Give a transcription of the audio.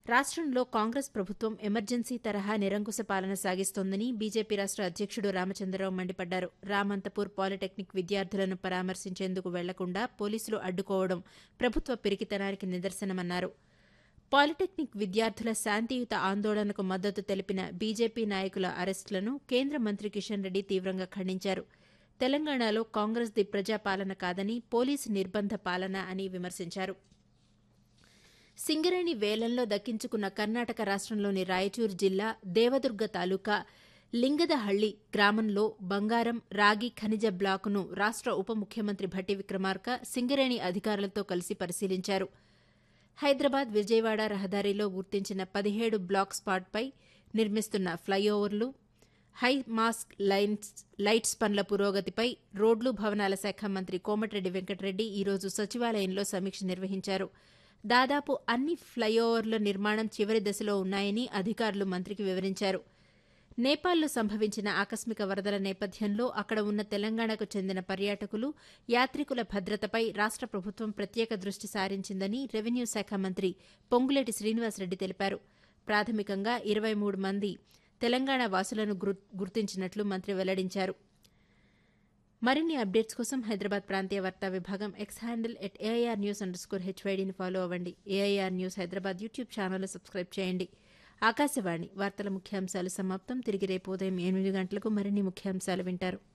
రాష్ట్రంలో కాంగ్రెస్ ప్రభుత్వం ఎమర్జెన్సీ తరహా నిరంకుశ పాలన సాగిస్తోందని బీజేపీ రాష్ట్ర అధ్యక్షుడు రామచంద్రరావు మండిపడ్డారు రామంతపూర్ పాలిటెక్నిక్ విద్యార్థులను పరామర్శించేందుకు వెళ్లకుండా పోలీసులు అడ్డుకోవడం ప్రభుత్వ పిరికితనానికి నిదర్శనమన్నారు పాలిటెక్నిక్ విద్యార్థుల శాంతియుత ఆందోళనకు మద్దతు తెలిపిన బీజేపీ నాయకుల అరెస్టులను కేంద్ర మంత్రి కిషన్ రెడ్డి తీవ్రంగా ఖండించారు తెలంగాణలో కాంగ్రెస్ది ప్రజాపాలన కాదని పోలీసు నిర్బంధ పాలన అని విమర్శించారు సింగరేణి వేలంలో దక్కించుకున్న కర్ణాటక రాష్ట్రంలోని రాయచూరు జిల్లా దేవదుర్గ తాలూకా లింగదహళ్లి గ్రామంలో బంగారం రాగి ఖనిజ బ్లాకును రాష్ట్ర ఉప ముఖ్యమంత్రి భట్టి విక్రమార్క సింగరేణి అధికారులతో కలిసి పరిశీలించారు హైదరాబాద్ విజయవాడ రహదారిలో గుర్తించిన పదిహేడు బ్లాక్ స్పాట్పై నిర్మిస్తున్న ఫ్లైఓవర్లు హై మాస్క్ లైన్స్ లైట్స్ పనుల పురోగతిపై రోడ్లు భవనాల శాఖ మంత్రి కోమటిరెడ్డి వెంకటరెడ్డి ఈరోజు సచివాలయంలో సమీక్ష నిర్వహించారు దాదాపు అన్ని ఫ్లైఓవర్ల నిర్మాణం చివరి దశలో ఉన్నాయని అధికారులు మంత్రికి వివరించారు నేపాల్లో సంభవించిన ఆకస్మిక వరదల నేపథ్యంలో అక్కడ ఉన్న తెలంగాణకు చెందిన పర్యాటకులు యాత్రికుల భద్రతపై రాష్ట్ర ప్రభుత్వం ప్రత్యేక దృష్టి సారించిందని రెవెన్యూ శాఖ మంత్రి పొంగులేటి శ్రీనివాసరెడ్డి తెలిపారు ప్రాథమికంగా ఇరవై మూడు మంది తెలంగాణ వాసులను గుర్తించినట్లు మంత్రి వెల్లడించారు మరిన్ని అప్డేట్స్ కోసం హైదరాబాద్ ప్రాంతీయ వార్తా విభాగం X handle at A I R news underscore హెచ్వైడీని ఫాలో అవ్వండి A I R news Hyderabad YouTube channel subscribe చేయండి ఆకాశవాణి వార్తల ముఖ్యాంశాలు సమాప్తం తిరిగి రేపు ఉదయం ఎనిమిది గంటలకు మరిన్ని ముఖ్యాంశాలు వింటారు